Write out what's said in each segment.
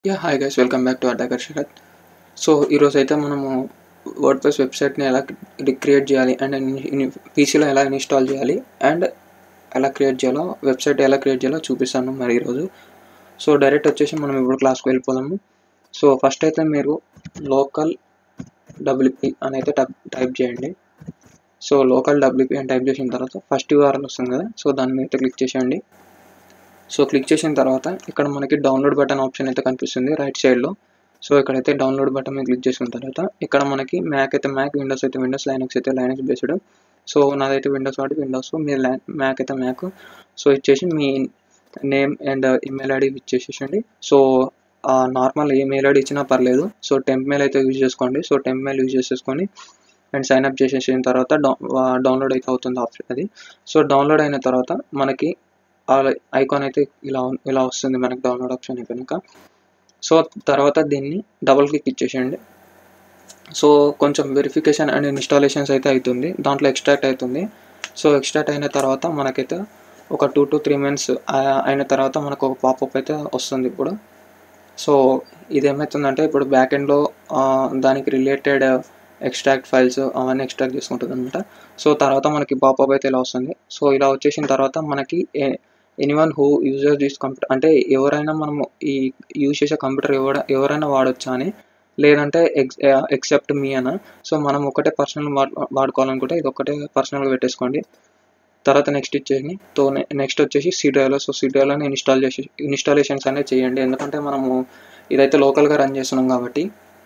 yeah hi guys welcome back to attacker Sharath so ఈరోజు అయితే మనము వర్డ్ ప్రెస్ వెబ్సైట్ని ఎలా క్రియేట్ చేయాలి అండ్ పీసీలో ఎలా ఇన్స్టాల్ చేయాలి అండ్ ఎలా క్రియేట్ చేయాలో వెబ్సైట్ ఎలా క్రియేట్ చేయాలో చూపిస్తాను మరి ఈరోజు సో డైరెక్ట్ వచ్చేసి మనం ఇప్పుడు క్లాస్కి వెళ్ళిపోదాము సో ఫస్ట్ అయితే మీరు లోకల్ డబ్ల్యూపీ అని అయితే టైప్ టైప్ చేయండి సో లోకల్ డబ్ల్యూపీ అని టైప్ చేసిన తర్వాత ఫస్ట్ యూఆర్ఎల్ వస్తుంది కదా సో దాని మీద క్లిక్ చేసేయండి సో క్లిక్ చేసిన తర్వాత ఇక్కడ మనకి డౌన్లోడ్ బటన్ ఆప్షన్ అయితే కనిపిస్తుంది రైట్ సైడ్లో సో ఇక్కడైతే డౌన్లోడ్ బటన్ మీద క్లిక్ చేసిన తర్వాత ఇక్కడ మనకి మ్యాక్ అయితే మ్యాక్ విండోస్ అయితే విండోస్ లైనక్స్ అయితే లైనక్స్ బేస్డ్ సో నాదైతే విండోస్ కాబట్టి విండోస్ మీరు మ్యాక్ అయితే మ్యాక్ సో ఇచ్చేసి మీ నేమ్ అండ్ ఈమెయిల్ ఐడి ఇచ్చేసేసండి సో నార్మల్ ఈమెయిల్ ఐడి ఇచ్చినా పర్లేదు సో టెంప్ మెయిల్ అయితే యూజ్ చేసుకోండి సో టెంప్ మెయిల్ యూజ్ చేసేసుకొని అండ్ సైన్ అప్ చేసేసిన తర్వాత డౌన్లోడ్ అయితే అవుతుంది ఆప్షన్ అది సో డౌన్లోడ్ అయిన తర్వాత మనకి ఐకాన్ అయితే ఇలా ఇలా వస్తుంది మనకి డౌన్లోడ్ ఆప్షన్ అయిపోయాక సో తర్వాత దీన్ని డబుల్ క్లిక్ ఇచ్చేసేయండి సో కొంచెం వెరిఫికేషన్ అండ్ ఇన్స్టాలేషన్స్ అయితే అవుతుంది దాంట్లో ఎక్స్ట్రాక్ట్ అవుతుంది సో ఎక్స్ట్రాక్ట్ అయిన తర్వాత మనకైతే ఒక టూ టు త్రీ మంత్స్ అయిన తర్వాత మనకు ఒక పాపప్ అయితే వస్తుంది ఇప్పుడు సో ఇది ఏమవుతుందంటే ఇప్పుడు బ్యాక్ ఎండ్లో దానికి రిలేటెడ్ ఎక్స్ట్రాక్ట్ ఫైల్స్ అవన్నీ ఎక్స్ట్రాక్ట్ చేసుకుంటుంది అనమాట సో తర్వాత మనకి పాపప్ అయితే ఇలా వస్తుంది సో ఇలా వచ్చేసిన తర్వాత మనకి anyone who user this computer అంటే ఎవరైనా మనము ఈ యూజ్ చేసే కంప్యూటర్ ఎవడ ఎవరైనా వాడొచ్చా అని లేదంటే ఎక్స్ ఎక్సెప్ట్ మీ అన సో మనం ఒకటే పర్సనల్ వాడుకోవాలనుకుంటే ఇది ఒకటే పర్సనల్గా పెట్టేసుకోండి తర్వాత నెక్స్ట్ ఇచ్చేసి తో నెక్స్ట్ వచ్చేసి సీడియోలో సో సీడియోలోనే ఇన్స్టాల్ చేసి ఇన్స్టాలేషన్స్ అనేది చేయండి ఎందుకంటే మనము ఇదైతే లోకల్గా రన్ చేస్తున్నాం కాబట్టి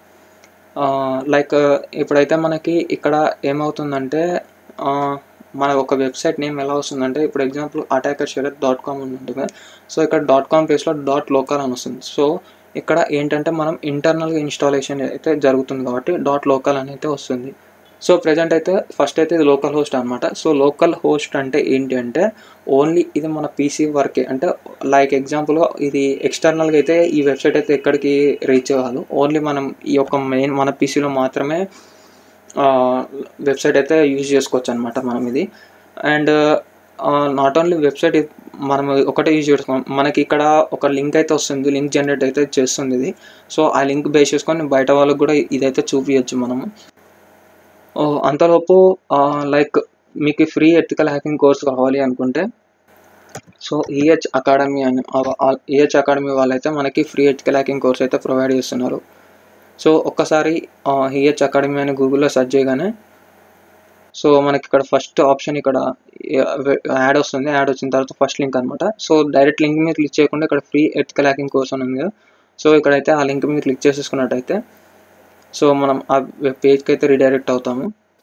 లైక్ ఇప్పుడైతే మనకి ఇక్కడ ఏమవుతుందంటే మన ఒక వెబ్సైట్ నేమ్ ఎలా వస్తుందంటే ఇప్పుడు example attacker Sharath dot com అని ఉంటుంది సో ఇక్కడ డాట్ కామ్ ప్లేస్లో డాట్ లోకల్ అని వస్తుంది సో ఇక్కడ ఏంటంటే మనం ఇంటర్నల్గా ఇన్స్టాలేషన్ అయితే జరుగుతుంది కాబట్టి డాట్ లోకల్ అని అయితే వస్తుంది సో ప్రజెంట్ అయితే ఫస్ట్ అయితే ఇది లోకల్ హోస్ట్ అనమాట సో లోకల్ హోస్ట్ అంటే ఏంటి అంటే ఓన్లీ ఇది మన పీసీ వర్కే అంటే లైక్ ఎగ్జాంపుల్గా ఇది ఎక్స్టర్నల్గా అయితే ఈ వెబ్సైట్ అయితే ఎక్కడికి రీచ్ కాదు ఓన్లీ మనం ఈ యొక్క మెయిన్ మన పీసీలో మాత్రమే వెబ్సైట్ అయితే యూజ్ చేసుకోవచ్చు అనమాట మనం ఇది అండ్ నాట్ ఓన్లీ వెబ్సైట్ మనం ఒకటే యూజ్ చేసుకోం మనకి ఇక్కడ ఒక లింక్ అయితే వస్తుంది లింక్ జనరేట్ అయితే చేస్తుంది ఇది సో ఆ లింక్ బేస్ చేసుకొని బయట వాళ్ళకి కూడా ఇదైతే చూపించచ్చు మనము అంతలోపు లైక్ మీకు ఫ్రీ ఎథికల్ హ్యాకింగ్ కోర్స్ కావాలి అనుకుంటే సో ఈహెచ్ అకాడమీ అని ఈహెచ్ అకాడమీ వాళ్ళైతే మనకి ఫ్రీ ఎథికల్ హ్యాకింగ్ కోర్స్ అయితే ప్రొవైడ్ చేస్తున్నారు సో ఒక్కసారి ఈహెచ్ అకాడమీ అని గూగుల్లో సెర్చ్ చేయగానే సో మనకి ఇక్కడ ఫస్ట్ ఆప్షన్ ఇక్కడ యాడ్ వస్తుంది యాడ్ వచ్చిన తర్వాత ఫస్ట్ లింక్ అనమాట సో డైరెక్ట్ లింక్ మీద క్లిక్ చేయకుండా ఇక్కడ ఫ్రీ ఎథికల్ హ్యాకింగ్ కోర్స్ అని ఉంది కదా సో ఇక్కడైతే ఆ లింక్ మీద క్లిక్ చేసేసుకున్నట్టయితే సో మనం ఆ వెబ్ పేజ్కి అయితే రిడైరెక్ట్ అవుతాము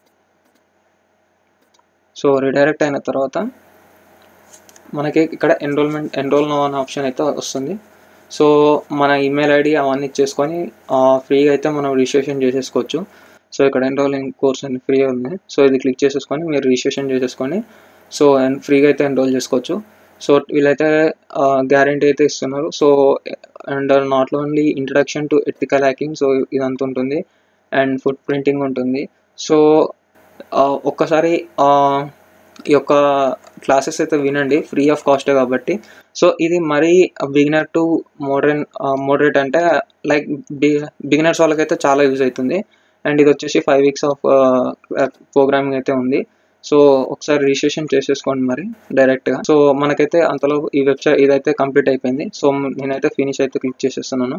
సో రిడైరెక్ట్ అయిన తర్వాత మనకి ఇక్కడ ఎన్రోల్మెంట్ ఎన్రోల్ నో అనే ఆప్షన్ అయితే వస్తుంది సో మన ఈమెయిల్ ఐడి అవన్నీ ఇచ్చేసుకొని ఫ్రీగా అయితే మనం రిజిస్ట్రేషన్ చేసేసుకోవచ్చు సో ఇక్కడ ఎన్రోలింగ్ కోర్స్ అని ఫ్రీ ఉంది సో ఇది క్లిక్ చేసేసుకొని మీరు రిజిస్ట్రేషన్ చేసేసుకొని సో ఫ్రీగా అయితే ఎన్రోల్ చేసుకోవచ్చు సో వీళ్ళైతే గ్యారంటీ అయితే ఇస్తున్నారు so and not only introduction to ethical hacking so ఇదంతా ఉంటుంది అండ్ ఫుడ్ ప్రింటింగ్ ఉంటుంది సో ఒక్కసారి ఈ యొక్క క్లాసెస్ అయితే వినండి ఫ్రీ ఆఫ్ కాస్టే కాబట్టి సో ఇది మరీ బిగినర్ టు మోడర్న్ మోడరేట్ అంటే లైక్ బి బిగినర్స్ వాళ్ళకైతే చాలా యూజ్ అవుతుంది అండ్ ఇది వచ్చేసి ఫైవ్ వీక్స్ ఆఫ్ ప్రోగ్రామింగ్ అయితే ఉంది సో ఒకసారి రిజిస్ట్రేషన్ చేసేసుకోండి మరి డైరెక్ట్గా సో మనకైతే అంతలో ఈ వెబ్సైట్ ఇదైతే కంప్లీట్ అయిపోయింది సో నేనైతే ఫినిష్ అయితే క్లిక్ చేసేస్తున్నాను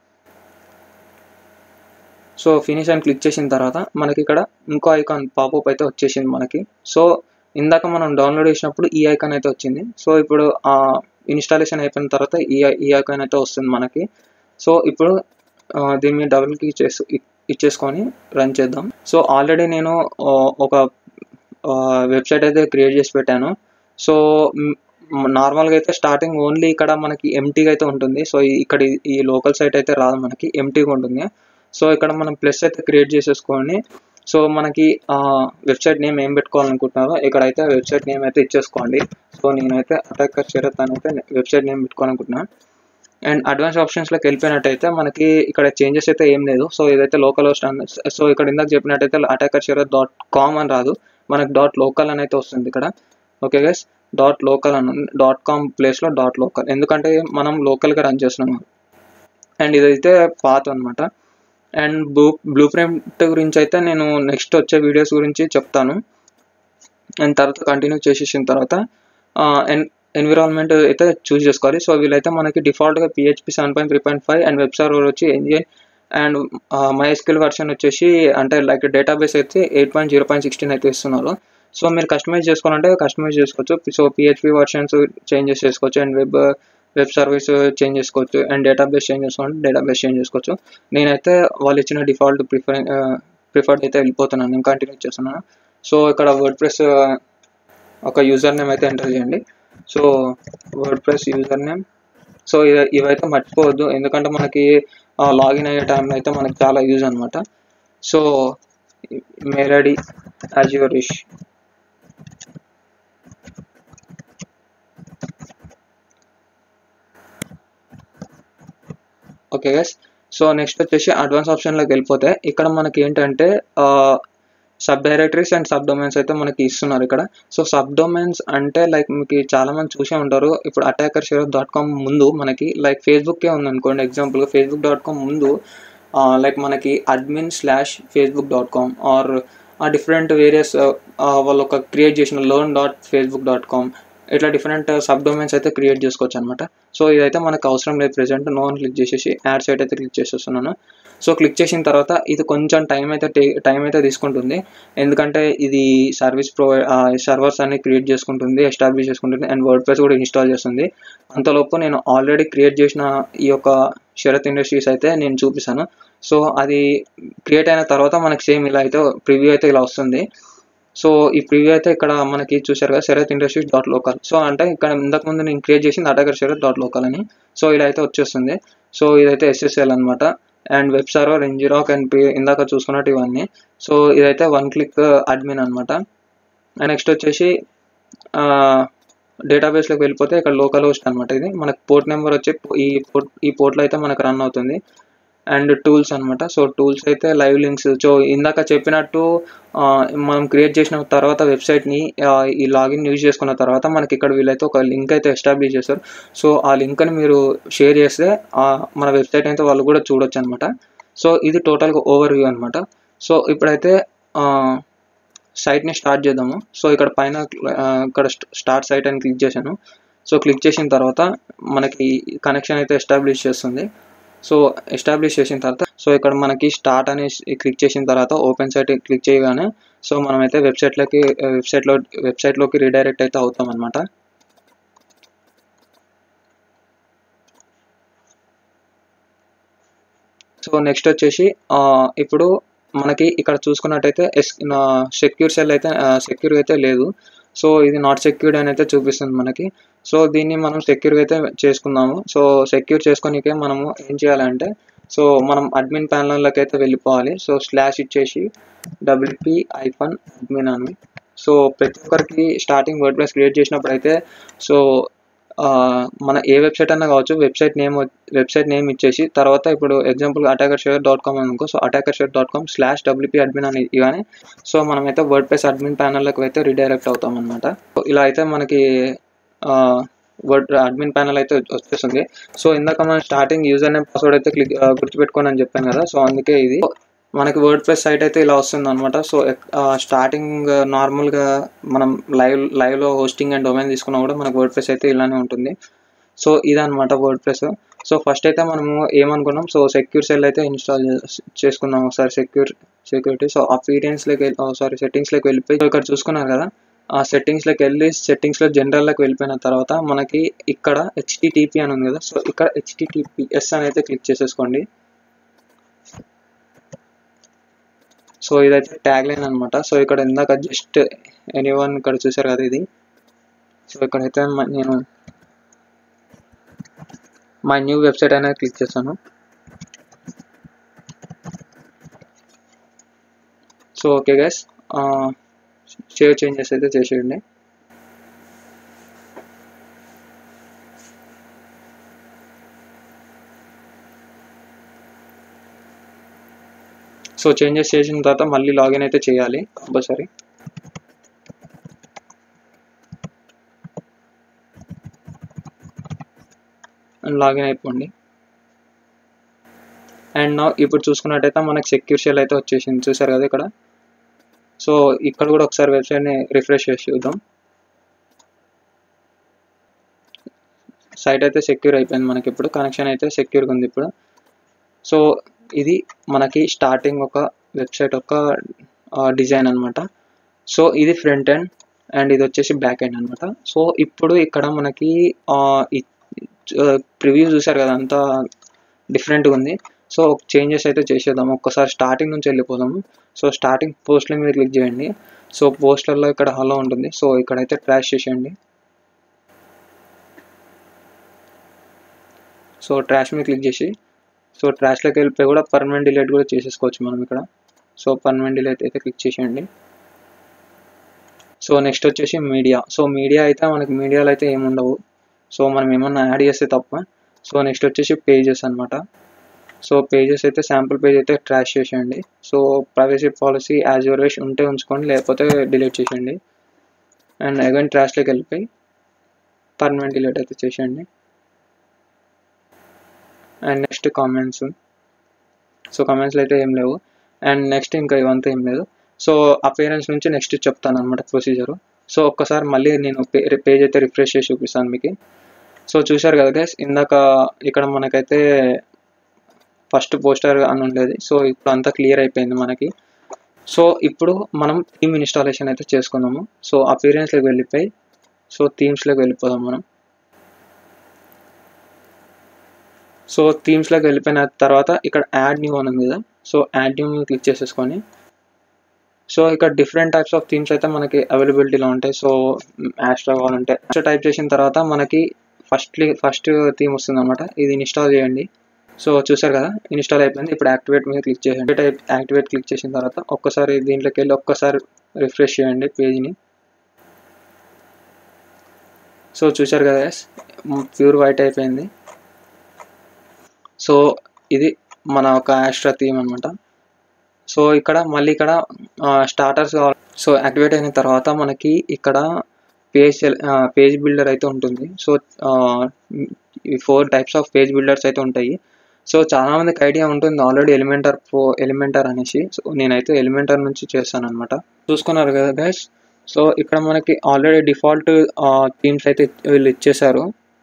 సో ఫినిష్ అని క్లిక్ చేసిన తర్వాత మనకి ఇక్కడ ఇంకో ఐకాన్ పాపప్ అయితే వచ్చేసింది మనకి సో ఇందాక మనం డౌన్లోడ్ చేసినప్పుడు ఈ ఐకాన్ అయితే వచ్చింది సో ఇప్పుడు ఇన్స్టాలేషన్ అయిపోయిన తర్వాత ఈ ఈ ఐకాన్ అయితే వస్తుంది మనకి సో ఇప్పుడు దీని మీద డబుల్ క్లిక్ చేసి ఇచ్చేసుకొని రన్ చేద్దాం సో ఆల్రెడీ నేను ఒక వెబ్సైట్ అయితే క్రియేట్ చేసి పెట్టాను సో నార్మల్గా అయితే స్టార్టింగ్ ఓన్లీ ఇక్కడ మనకి ఎంటీగా అయితే ఉంటుంది సో ఇక్కడ ఈ లోకల్ సైట్ అయితే రాదు మనకి ఎంటీగా ఉంటుంది సో ఇక్కడ మనం ప్లస్ అయితే క్రియేట్ చేసేసుకొని సో మనకి వెబ్సైట్ నేమ్ ఏం పెట్టుకోవాలనుకుంటున్నారో ఇక్కడైతే వెబ్సైట్ నేమ్ అయితే ఇచ్చేసుకోండి సో నేనైతే అటాకర్ షరత్ అని అయితే వెబ్సైట్ నేమ్ పెట్టుకోవాలనుకుంటున్నాను అండ్ అడ్వాన్స్ ఆప్షన్స్లోకి వెళ్ళిపోయినట్టయితే మనకి ఇక్కడ చేంజెస్ అయితే ఏం లేదు సో ఇదైతే లోకల్ హోస్ట్ సో ఇక్కడ ఇందాక చెప్పినట్టయితే అటాకర్ షరత్ డాట్ కామ్ అని రాదు మనకి డాట్ లోకల్ అని అయితే వస్తుంది ఇక్కడ ఓకే గైస్ డాట్ లోకల్ అని డాట్ కామ్ ప్లేస్లో డాట్ లోకల్ ఎందుకంటే మనం లోకల్గా రన్ చేస్తున్నాం అండ్ ఇదైతే పాత్ అనమాట అండ్ బ్లూ బ్లూ ప్రింట్ గురించి అయితే నేను నెక్స్ట్ వచ్చే వీడియోస్ గురించి చెప్తాను అండ్ తర్వాత కంటిన్యూ చేసేసిన తర్వాత ఎన్ ఎన్విరాన్మెంట్ అయితే చూస్ చేసుకోవాలి సో వీళ్ళైతే మనకి డిఫాల్ట్గా PHP seven point three point five and web server వచ్చి ఎంజిన్ అండ్ మైఎస్క్యూఎల్ వర్షన్ వచ్చేసి అంటే లైక్ డేటాబేస్ అయితే eight point zero point sixteen అయితే ఇస్తున్నారు సో మీరు కస్టమైజ్ చేసుకోవాలంటే కస్టమైజ్ చేసుకోవచ్చు సో పిహెచ్పి వర్షన్స్ చేంజెస్ చేసుకోవచ్చు and web web service change చేసుకోవచ్చు అండ్ డేటాబేస్ చేంజ్ చేసుకోవాలంటే డేటాబేస్ చేంజ్ చేసుకోవచ్చు నేనైతే వాళ్ళు ఇచ్చిన డిఫాల్ట్ ప్రిఫర్ ప్రిఫర్డ్ అయితే వెళ్ళిపోతున్నాను నేను కంటిన్యూ చేస్తున్నాను సో ఇక్కడ వర్డ్ ప్రెస్ ఒక యూజర్ నేమ్ అయితే ఎంటర్ చేయండి so WordPress username so ఇవ- ఇవైతే మర్చిపోవద్దు ఎందుకంటే మనకి లాగిన్ అయ్యే టైంలో అయితే మనకి చాలా యూజ్ అనమాట so mail ID as your wish okay guys so next వచ్చేసి అడ్వాన్స్ ఆప్షన్లోకి వెళ్ళిపోతే ఇక్కడ మనకి ఏంటంటే subdirectories and subdomains అయితే మనకి ఇస్తున్నారు ఇక్కడ సో సబ్ డొమైన్స్ అంటే లైక్ మీకు చాలా మంది చూసే ఉంటారు ఇప్పుడు అటాకర్ షేర్ డాట్ కామ్ ముందు మనకి లైక్ ఫేస్బుక్కే ఉంది అనుకోండి ఎగ్జాంపుల్గా ఫేస్బుక్ డాట్ కామ్ ముందు లైక్ మనకి admin slash Facebook dot com or ఆ డిఫరెంట్ వేరియస్ వాళ్ళు ఒక క్రియేట్ చేసిన లోన్ డాట్ ఫేస్బుక్ డాట్ కామ్ ఇట్లా డిఫరెంట్ సబ్ డొమైన్స్ అయితే క్రియేట్ చేసుకోవచ్చు అనమాట సో ఇదైతే మనకు అవసరం లేదు ప్రెసెంట్ నో అని క్లిక్ చేసేసి యాడ్ సైట్ అయితే క్లిక్ చేసేస్తున్నాను సో క్లిక్ చేసిన తర్వాత ఇది కొంచెం టైం అయితే టైం అయితే తీసుకుంటుంది ఎందుకంటే ఇది సర్వీస్ ప్రొవైడ్ సర్వర్స్ అన్ని క్రియేట్ చేసుకుంటుంది ఎస్టాబ్లిష్ చేసుకుంటుంది అండ్ వర్డ్ ప్రెస్ కూడా ఇన్స్టాల్ చేస్తుంది అంతలోపు నేను ఆల్రెడీ క్రియేట్ చేసిన ఈ యొక్క శరత్ ఇండస్ట్రీస్ అయితే నేను చూపిస్తాను సో అది క్రియేట్ అయిన తర్వాత మనకి సేమ్ ఇలా అయితే ప్రివ్యూ అయితే ఇలా వస్తుంది సో ఈ ప్రివ్యూ అయితే ఇక్కడ మనకి చూసారు కదా Sharath industries dot local so అంటే ఇక్కడ ఇంతకు ముందు నేను క్రియేట్ చేసింది అటాకర్ శరత్ డాట్ లోకల్ అని సో ఇలా అయితే వచ్చేస్తుంది సో ఇదైతే ఎస్ఎస్ఎల్ అనమాట అండ్ వెబ్ సర్వర్ ఎంజిరాక్ అండ్ పే ఇందాక చూసుకున్నట్టు ఇవన్నీ సో ఇదైతే వన్ క్లిక్ అడ్మిన్ అనమాట అండ్ నెక్స్ట్ వచ్చేసి డేటాబేస్లోకి వెళ్ళిపోతే ఇక్కడ లోకల్ హోస్ట్ అనమాట ఇది మనకు పోర్ట్ నెంబర్ వచ్చి ఈ పోర్ట్ ఈ పోర్ట్లో అయితే మనకు రన్ అవుతుంది అండ్ టూల్స్ అనమాట సో టూల్స్ అయితే లైవ్ లింక్స్ సో ఇందాక చెప్పినట్టు ఆ, మనం క్రియేట్ చేసిన తర్వాత వెబ్సైట్ని ఈ లాగిన్ యూజ్ చేసుకున్న తర్వాత మనకి ఇక్కడ వీళ్ళైతే ఒక లింక్ అయితే ఎస్టాబ్లిష్ చేస్తారు సో ఆ లింక్ని మీరు షేర్ చేస్తే ఆ, మన వెబ్సైట్ అయితే వాళ్ళు కూడా చూడొచ్చు అనమాట సో ఇది టోటల్గా ఓవర్ వ్యూ అనమాట సో ఇప్పుడైతే సైట్ని స్టార్ట్ చేద్దాము సో ఇక్కడ పైన ఆ, ఇక్కడ స్టార్ట్ సైట్ అని క్లిక్ చేశాను సో క్లిక్ చేసిన తర్వాత మనకి కనెక్షన్ అయితే ఎస్టాబ్లిష్ చేస్తుంది సో ఎస్టాబ్లిష్ చేసిన తర్వాత సో ఇక్కడ మనకి స్టార్ట్ అని క్లిక్ చేసిన తర్వాత ఓపెన్ సైట్ క్లిక్ చేయగానే సో మనమైతే వెబ్సైట్లోకి వెబ్సైట్లో వెబ్సైట్లోకి రీడైరెక్ట్ అయితే అవుతాం అనమాట సో నెక్స్ట్ వచ్చేసి ఆ, ఇప్పుడు మనకి ఇక్కడ చూసుకున్నట్టయితే ఎస్ సెక్యూర్ సెల్ అయితే సెక్యూర్ అయితే లేదు సో ఇది నాట్ సెక్యూర్డ్ అని అయితే చూపిస్తుంది మనకి సో దీన్ని మనం సెక్యూర్ అయితే చేసుకుందాము సో సెక్యూర్ చేసుకొనికే మనము ఏం చేయాలంటే సో మనం అడ్మిన్ ప్యానల్లోకి అయితే వెళ్ళిపోవాలి సో స్లాష్ ఇచ్చేసి డబ్ల్యూపీ ఐఫన్ అడ్మిన్ అని సో ప్రతి ఒక్కరికి స్టార్టింగ్ వర్డ్ ప్రెస్ క్రియేట్ చేసినప్పుడు అయితే సో ఆ, మన ఏ వెబ్సైట్ అన్నా కావచ్చు వెబ్సైట్ నేమ్ వెబ్సైట్ నేమ్ ఇచ్చేసి తర్వాత ఇప్పుడు example attacker share dot com అనుకో so attacker share dot com slash WP admin అని ఇవన్నీ సో మనమైతే వర్డ్ ప్రెస్ అడ్మిన్ ప్యానల్లోకి అయితే రీడైరెక్ట్ అవుతాం అనమాట ఇలా అయితే మనకి వర్డ్ అడ్మిన్ ప్యానల్ అయితే వచ్చేస్తుంది సో ఇందాక మనం స్టార్టింగ్ యూజర్ నేమ్ పాస్వర్డ్ అయితే క్లిక్ గుర్తుపెట్టుకోని అని చెప్పాను కదా సో అందుకే ఇది మనకి వర్డ్ ప్రెస్ సైట్ అయితే ఇలా వస్తుంది అనమాట సో స్టార్టింగ్ నార్మల్గా మనం లైవ్ లైవ్లో హోస్టింగ్ అండ్ డొమైన్ తీసుకున్నా కూడా మనకి వర్డ్ ప్రెస్ అయితే ఇలానే ఉంటుంది సో ఇదనమాట వర్డ్ ప్రెస్ సో ఫస్ట్ అయితే మనము ఏమనుకున్నాం సో సెక్యూర్ సెల్ అయితే ఇన్స్టాల్ చేసుకున్నాం ఒకసారి సెక్యూర్ సెక్యూరిటీ సో అపీరియన్స్లోకి సారీ సెట్టింగ్స్లోకి వెళ్ళిపోయి సో ఇక్కడ చూసుకున్నారు కదా ఆ సెట్టింగ్స్లోకి వెళ్ళి సెట్టింగ్స్లో జనరల్లోకి వెళ్ళిపోయిన తర్వాత మనకి ఇక్కడ హెచ్టిటిపి అని ఉంది కదా సో ఇక్కడ హెచ్టిటిపిఎస్ అని అయితే క్లిక్ చేసేసుకోండి సో ఇదైతే ట్యాగ్ లైన్ అనమాట సో ఇక్కడ ఇందాక జస్ట్ ఎనీ వన్ ఇక్కడ చూసారు కదా ఇది సో ఇక్కడైతే మ- నేను మా న్యూ వెబ్సైట్ అనేది క్లిక్ చేస్తాను so okay guys save changes అయితే చేసేయండి సో చేంజెస్ చేసిన తర్వాత మళ్ళీ లాగిన్ అయితే చేయాలి కంపల్సరీ లాగిన్ అయిపోండి అండ్ నా ఇప్పుడు చూసుకున్నట్టయితే మనకి సెక్యూర్ షెల్ అయితే వచ్చేసింది చూసారు కదా ఇక్కడ సో ఇక్కడ కూడా ఒకసారి వెబ్సైట్ని రిఫ్రెష్ చేసి చూద్దాం సైట్ అయితే సెక్యూర్ అయిపోయింది మనకి ఇప్పుడు కనెక్షన్ అయితే సెక్యూర్గా ఉంది ఇప్పుడు సో ఇది మనకి స్టార్టింగ్ ఒక వెబ్సైట్ ఒక డిజైన్ అనమాట సో ఇది ఫ్రంట్ ఎండ్ అండ్ ఇది వచ్చేసి బ్యాక్ ఎండ్ అనమాట సో ఇప్పుడు ఇక్కడ మనకి ప్రివ్యూ చూసారు కదా అంతా డిఫరెంట్గా ఉంది సో చేంజెస్ అయితే చేసేద్దాం ఒక్కసారి స్టార్టింగ్ నుంచి వెళ్ళిపోదాము సో స్టార్టింగ్ పోస్ట్ల మీద క్లిక్ చేయండి సో పోస్టర్లో ఇక్కడ హలో ఉంటుంది సో ఇక్కడైతే ట్రాష్ చేసేయండి సో ట్రాష్ మీద క్లిక్ చేసి సో ట్రాష్లోకి వెళ్ళిపోయి కూడా పర్మనెంట్ డిలీట్ కూడా చేసేసుకోవచ్చు మనం ఇక్కడ సో పర్మనెంట్ డిలీట్ అయితే క్లిక్ చేసేయండి సో నెక్స్ట్ వచ్చేసి మీడియా సో మీడియా అయితే మనకి మీడియాలో అయితే ఏముండవు సో మనం ఏమన్నా యాడ్ చేస్తే తప్ప సో నెక్స్ట్ వచ్చేసి పేజెస్ అనమాట సో పేజెస్ అయితే శాంపుల్ పేజ్ అయితే ట్రాష్ చేసేయండి so privacy policy as your wish ఉంటే ఉంచుకోండి లేకపోతే డిలీట్ చేసేయండి అండ్ అగైన్ ట్రాష్లోకి వెళ్ళిపోయి పర్మనెంట్ డిలీట్ అయితే చేసేయండి అండ్ నెక్స్ట్ కామెంట్స్ సో కామెంట్స్లో అయితే ఏం లేవు అండ్ నెక్స్ట్ ఇంకా ఇవంతా ఏం లేదు సో అపేరెన్స్ నుంచి నెక్స్ట్ చెప్తాను అనమాట ప్రొసీజర్ సో ఒక్కసారి మళ్ళీ నేను పేజ్ అయితే రిఫ్రెష్ చేసి చూపిస్తాను మీకు సో చూశారు కదా గైస్ ఇందాక ఇక్కడ మనకైతే ఫస్ట్ పోస్టర్ అని ఉండేది సో ఇప్పుడు అంతా క్లియర్ అయిపోయింది మనకి సో ఇప్పుడు మనం థీమ్ ఇన్స్టాలేషన్ అయితే చేసుకుందాము సో అపీరియన్స్లోకి వెళ్ళిపోయి సో థీమ్స్లోకి వెళ్ళిపోదాం మనం సో థీమ్స్లోకి వెళ్ళిపోయిన తర్వాత ఇక్కడ యాడ్ న్యూ అని ఉంది కదా సో యాడ్ న్యూ క్లిక్ చేసేసుకొని సో ఇక్కడ డిఫరెంట్ టైప్స్ ఆఫ్ థీమ్స్ అయితే మనకి అవైలబిలిటీలో ఉంటాయి సో యాస్ట్రా కావాలంటే టైప్ చేసిన తర్వాత మనకి ఫస్ట్ ఫస్ట్ థీమ్ వస్తుంది అనమాట ఇది ఇన్స్టాల్ చేయండి సో చూసారు కదా ఇన్స్టాల్ అయిపోయింది ఇప్పుడు యాక్టివేట్ మీద క్లిక్ చేయండి యాక్టివేట్ క్లిక్ చేసిన తర్వాత ఒక్కసారి దీంట్లోకి వెళ్ళి ఒక్కసారి రిఫ్రెష్ చేయండి పేజ్ని సో చూసారు కదా ప్యూర్ వైట్ అయిపోయింది సో ఇది మన ఒక యాస్ట్రా థీమ్ అనమాట సో ఇక్కడ మళ్ళీ ఇక్కడ స్టార్టర్స్ సో యాక్టివేట్ అయిన తర్వాత మనకి ఇక్కడ పేజ్ పేజ్ బిల్డర్ అయితే ఉంటుంది సో ఈ four types of page builders అయితే ఉంటాయి సో చాలా మందికి ఐడియా ఉంటుంది ఆల్రెడీ ఎలిమెంటర్ ప్రో ఎలిమెంటర్ అనేసి సో నేనైతే ఎలిమెంటర్ నుంచి చేస్తాను అనమాట చూసుకున్నారు కదా గైస్ సో ఇక్కడ మనకి ఆల్రెడీ డిఫాల్ట్ థీమ్స్ అయితే వీళ్ళు ఇచ్చేసారు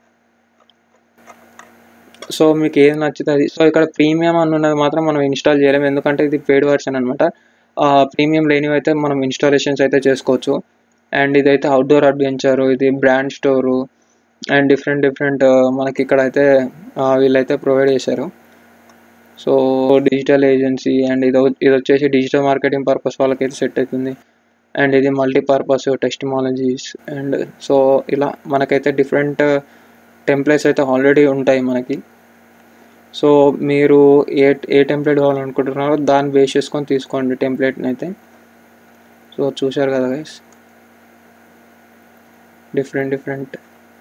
సో మీకు ఏది నచ్చుతుంది సో ఇక్కడ ప్రీమియం అని ఉన్నది మాత్రం మనం ఇన్స్టాల్ చేయలేము ఎందుకంటే ఇది పెయిడ్ వర్షన్ అనమాట ప్రీమియం లేనివి అయితే మనం ఇన్స్టాలేషన్స్ అయితే చేసుకోవచ్చు అండ్ ఇదైతే అవుట్డోర్ అడ్వెంచర్ ఇది brand store and different different మనకి ఇక్కడ అయితే వీళ్ళైతే ప్రొవైడ్ చేశారు సో డిజిటల్ ఏజెన్సీ అండ్ ఇది ఇది వచ్చేసి డిజిటల్ మార్కెటింగ్ పర్పస్ వాళ్ళకైతే సెట్ అవుతుంది అండ్ ఇది మల్టీపర్పస్ టెస్టిమాలజీస్ అండ్ సో ఇలా మనకైతే డిఫరెంట్ టెంప్లెట్స్ అయితే ఆల్రెడీ ఉంటాయి మనకి సో మీరు ఏ ఏ టెంప్లెట్ కావాలనుకుంటున్నారో దాన్ని బేస్ చేసుకొని తీసుకోండి టెంప్లెట్ని అయితే సో చూశారు కదా guys different different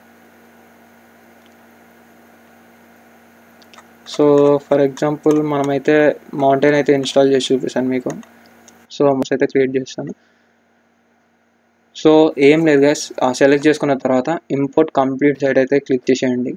so for example మనమైతే మౌంటైన్ అయితే ఇన్స్టాల్ చేసి చూపిస్తాను మీకు సో అయితే క్రియేట్ చేస్తాను సో ఏం లేదు గైస్ సెలెక్ట్ చేసుకున్న తర్వాత ఇంపోర్ట్ కంప్లీట్ సైట్ అయితే క్లిక్ చేసేయండి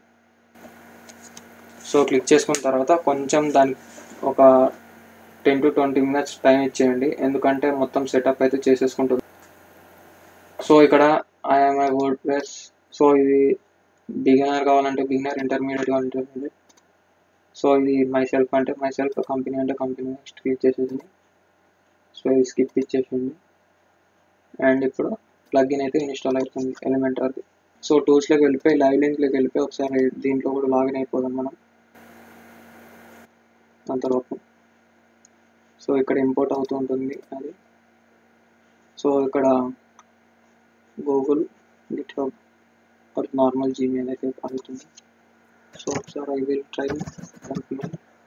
సో క్లిక్ చేసుకున్న తర్వాత కొంచెం దానికి ఒక ten to twenty minutes time ఇచ్చేయండి ఎందుకంటే మొత్తం సెటప్ అయితే చేసేసుకుంటుంది సో ఇక్కడ I'm I word plus so ఇది బిగినర్ కావాలంటే బిగినర్ ఇంటర్మీడియట్ కావాలంటే సో ఇది మై సెల్ఫ్ అంటే మై సెల్ఫ్ కంపెనీ అంటే కంపెనీ నెక్స్ట్ క్లిక్ చేసేసింది సో ఇది స్కిప్ ఇచ్చేసింది అండ్ ఇప్పుడు ప్లగ్ఇన్ అయితే ఇన్స్టాల్ అవుతుంది ఎలిమెంటర్ది సో టూల్స్లోకి వెళ్ళిపోయి లైవ్ లింక్లోకి వెళ్ళిపోయి ఒకసారి దీంట్లో కూడా లాగిన్ అయిపోదాం మనం అంతలోపు సో ఇక్కడ ఇంపోర్ట్ అవుతూ ఉంటుంది అది సో ఇక్కడ Google GitHub or normal Gmail అయితే అవుతుంది సో ఒకసారి I will try company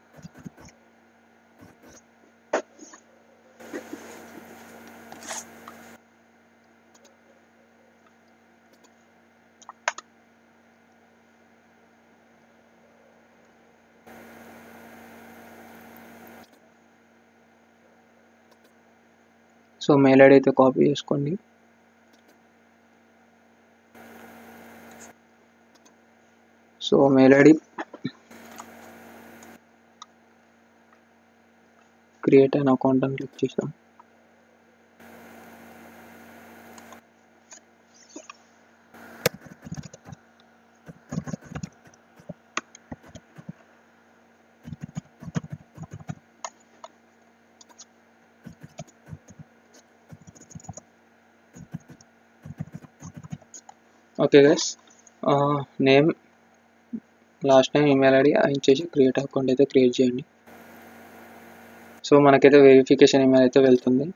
so mail ID అయితే కాపీ చేసుకోండి సో మెయిల్ ఐడి క్రియేట్ అయిన అకౌంట్ అని క్లిక్ చేసాం okay guys name last time email ID ఆయన చేసి క్రియేట్ అకౌంట్ అయితే క్రియేట్ చేయండి సో మనకైతే వెరిఫికేషన్ ఈమెయిల్ అయితే వెళ్తుంది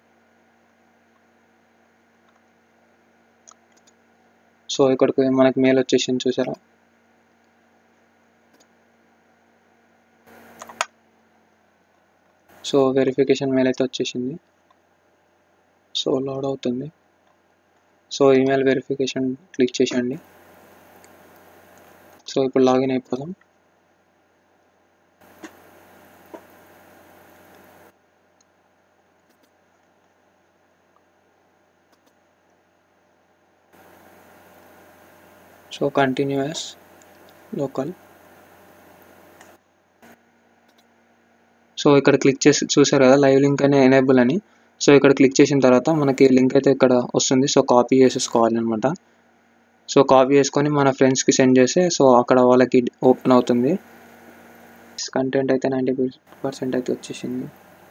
సో ఇక్కడికి మనకి మెయిల్ వచ్చేసింది చూసారా సో వెరిఫికేషన్ మెయిల్ అయితే వచ్చేసింది సో లోడ్ అవుతుంది సో ఈమెయిల్ వెరిఫికేషన్ క్లిక్ చేసేయండి సో ఇప్పుడు లాగిన్ అయిపోదాం సో కంటిన్యూస్ లోకల్ సో ఇక్కడ క్లిక్ చేసి చూసారు కదా లైవ్ లింక్ అనే ఎనేబుల్ అని సో ఇక్కడ క్లిక్ చేసిన తర్వాత మనకి లింక్ అయితే ఇక్కడ వస్తుంది సో కాపీ చేసేసుకోవాలి అనమాట సో కాపీ చేసుకొని మన ఫ్రెండ్స్కి సెండ్ చేస్తే సో అక్కడ వాళ్ళకి ఓపెన్ అవుతుంది కంటెంట్ అయితే నైంటీ పర్సెంట్ అయితే వచ్చేసింది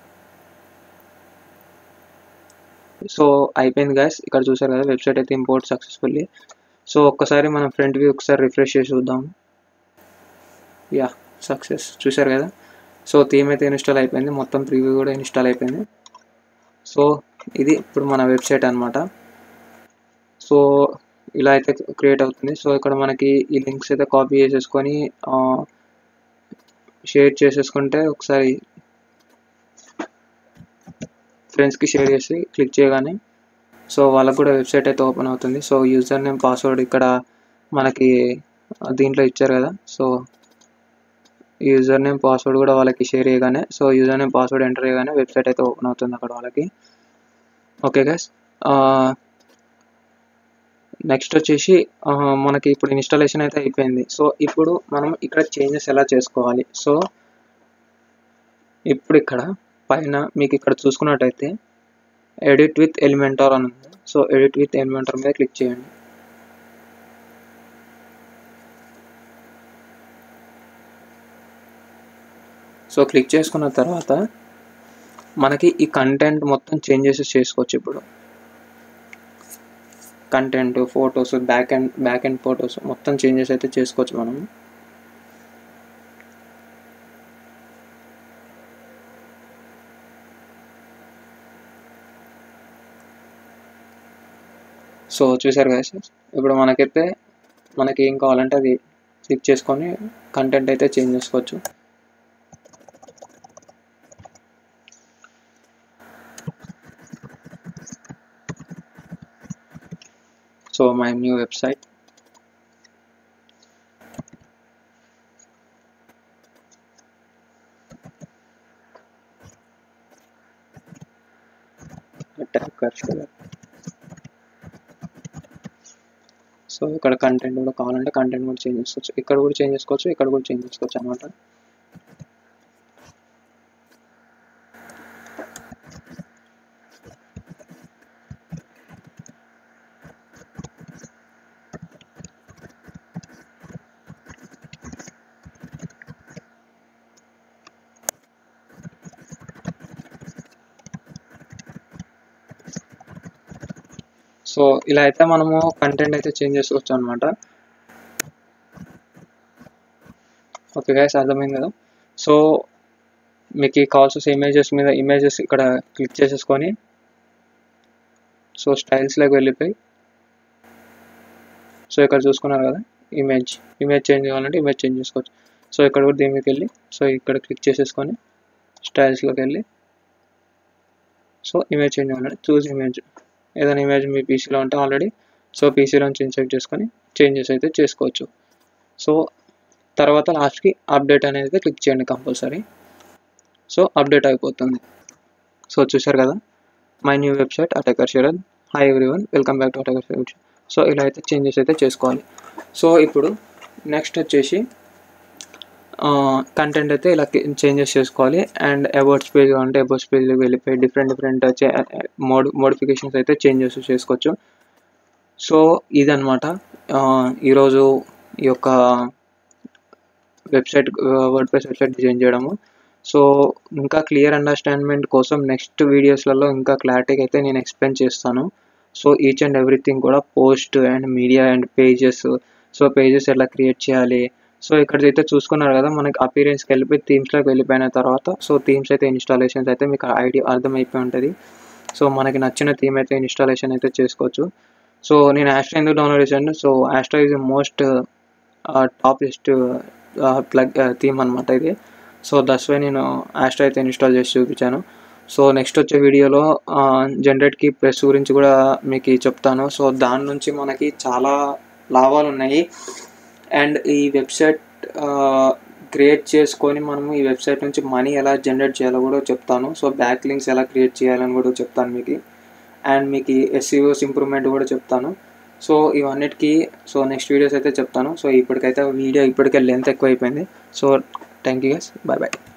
సో అయిపోయింది గాయస్ ఇక్కడ చూసారు కదా వెబ్సైట్ అయితే ఇంపోర్ట్ సక్సెస్ఫుల్లీ సో ఒక్కసారి మనం ఫ్రంట్ వ్యూ ఒకసారి రిఫ్రెష్ చేసి చూద్దాం యా సక్సెస్ చూసారు కదా సో థీమ్ అయితే ఇన్స్టాల్ అయిపోయింది మొత్తం ప్రివ్యూ కూడా ఇన్స్టాల్ అయిపోయింది సో ఇది ఇప్పుడు మన వెబ్సైట్ అనమాట సో ఇలా అయితే క్రియేట్ అవుతుంది సో ఇక్కడ మనకి ఈ లింక్స్ అయితే కాపీ చేసేసుకొని షేర్ చేసేసుకుంటే ఒకసారి ఫ్రెండ్స్కి షేర్ చేసి క్లిక్ చేయగానే సో వాళ్ళకు కూడా వెబ్సైట్ అయితే ఓపెన్ అవుతుంది సో యూజర్ నేమ్ పాస్వర్డ్ ఇక్కడ మనకి దీంట్లో ఇచ్చారు కదా సో యూజర్ నేమ్ పాస్వర్డ్ కూడా వాళ్ళకి షేర్ చేయగానే so user name password enter చేయగానే వెబ్సైట్ అయితే ఓపెన్ అవుతుంది అక్కడ వాళ్ళకి ఓకే గైస్ నెక్స్ట్ వచ్చేసి మనకి ఇప్పుడు ఇన్స్టాలేషన్ అయితే అయిపోయింది సో ఇప్పుడు మనం ఇక్కడ చేంజెస్ ఎలా చేసుకోవాలి సో ఇప్పుడు ఇక్కడ పైన మీకు ఇక్కడ చూసుకున్నట్టయితే ఎడిట్ విత్ ఎలిమెంటార్ అని ఉంది సో ఎడిట్ విత్ ఎలిమెంటార్ మీద క్లిక్ చేయండి సో క్లిక్ చేసుకున్న తర్వాత మనకి ఈ కంటెంట్ మొత్తం చేంజెస్ చేసుకోవచ్చు ఇప్పుడు content photos back and back and photos మొత్తం చేంజెస్ అయితే చేసుకోవచ్చు మనం సో చూసారు కదా ఇప్పుడు మనకైతే మనకి ఏం కావాలంటే అది క్లిక్ చేసుకొని కంటెంట్ అయితే చేంజ్ చేసుకోవచ్చు so my new website type ఖర్చు కదా సో ఇక్కడ కంటెంట్ కూడా కావాలంటే కంటెంట్ కూడా చేంజ్ చేసుకోవచ్చు ఇక్కడ కూడా చేంజ్ చేసుకోవచ్చు ఇక్కడ కూడా చేంజ్ చేసుకోవచ్చు అనమాట సో ఇలా అయితే మనము కంటెంట్ అయితే చేంజ్ చేసుకోవచ్చు అనమాట ఓకే గైస్ అర్థమైంది కదా సో మీకు కావాల్సిన ఇమేజెస్ మీద ఇమేజెస్ ఇక్కడ క్లిక్ చేసేసుకొని సో స్టైల్స్లోకి వెళ్ళిపోయి సో ఇక్కడ చూసుకున్నారు కదా ఇమేజ్ ఇమేజ్ చేంజ్ కావాలంటే ఇమేజ్ చేంజ్ చేసుకోవచ్చు సో ఇక్కడ కూడా దీని మీదకి వెళ్ళి సో ఇక్కడ క్లిక్ చేసేసుకొని స్టైల్స్లోకి వెళ్ళి సో ఇమేజ్ చేంజ్ కావాలంటే చూస్ ఇమేజ్ ఏదైనా ఇమేజ్ మీ పీసీలో ఉంటే ఆల్రెడీ సో పీసీలోంచి ఇన్సెక్ట్ చేసుకొని చేంజెస్ అయితే చేసుకోవచ్చు సో తర్వాత లాస్ట్కి అప్డేట్ అనేది క్లిక్ చేయండి కంపల్సరీ సో అప్డేట్ అయిపోతుంది సో చూశారు కదా my new website attacker Sharad hi everyone welcome back to attacker website so ఇలా అయితే చేంజెస్ అయితే చేసుకోవాలి సో ఇప్పుడు నెక్స్ట్ వచ్చేసి కంటెంట్ అయితే ఇలా చేంజెస్ చేసుకోవాలి అండ్ అబౌట్స్ పేజ్ అంటే అబౌట్స్ పేజ్కి వెళ్ళిపోయి డిఫరెంట్ డిఫరెంట్ మోడ్ మోడిఫికేషన్స్ అయితే చేంజెస్ చేసుకోవచ్చు సో ఇదనమాట ఈరోజు ఈ యొక్క website WordPress website design చేయడము సో ఇంకా క్లియర్ అండర్స్టాండ్మెంట్ కోసం నెక్స్ట్ వీడియోస్లలో ఇంకా క్లారిటీగా అయితే నేను ఎక్స్ప్లెయిన్ చేస్తాను సో ఈచ్ అండ్ ఎవ్రీథింగ్ కూడా post and media and pages so pages ఎలా క్రియేట్ చేయాలి సో ఇక్కడైతే చూసుకున్నారు కదా మనకి అపీరెన్స్కి వెళ్ళిపోయి థీమ్స్లోకి వెళ్ళిపోయిన తర్వాత సో థీమ్స్ అయితే ఇన్స్టాలేషన్స్ అయితే మీకు ఐడియా అర్థమైపోయి ఉంటుంది సో మనకి నచ్చిన థీమ్ అయితే ఇన్స్టాలేషన్ అయితే చేసుకోవచ్చు సో నేను యాస్ట్రా ఎందుకు డౌన్లోడ్ చేశాను so Astra is most top list plug theme అనమాట ఇది సో దస్ వై నేను యాస్ట్రా అయితే ఇన్స్టాల్ చేసి చూపించాను సో నెక్స్ట్ వచ్చే వీడియోలో జనరేట్ కీ ప్రెస్ గురించి కూడా మీకు చెప్తాను సో దాని నుంచి మనకి చాలా లాభాలు ఉన్నాయి అండ్ ఈ వెబ్సైట్ క్రియేట్ చేసుకొని మనము ఈ వెబ్సైట్ నుంచి మనీ ఎలా జనరేట్ చేయాలో కూడా చెప్తాను సో బ్యాక్ లింక్స్ ఎలా క్రియేట్ చేయాలని కూడా చెప్తాను మీకు అండ్ మీకు ఎస్సీఓస్ ఇంప్రూవ్మెంట్ కూడా చెప్తాను సో ఇవన్నిటికీ సో నెక్స్ట్ వీడియోస్ అయితే చెప్తాను సో ఇప్పటికైతే వీడియో ఇప్పటికే లెంత్ ఎక్కువ అయిపోయింది so thank you guys bye bye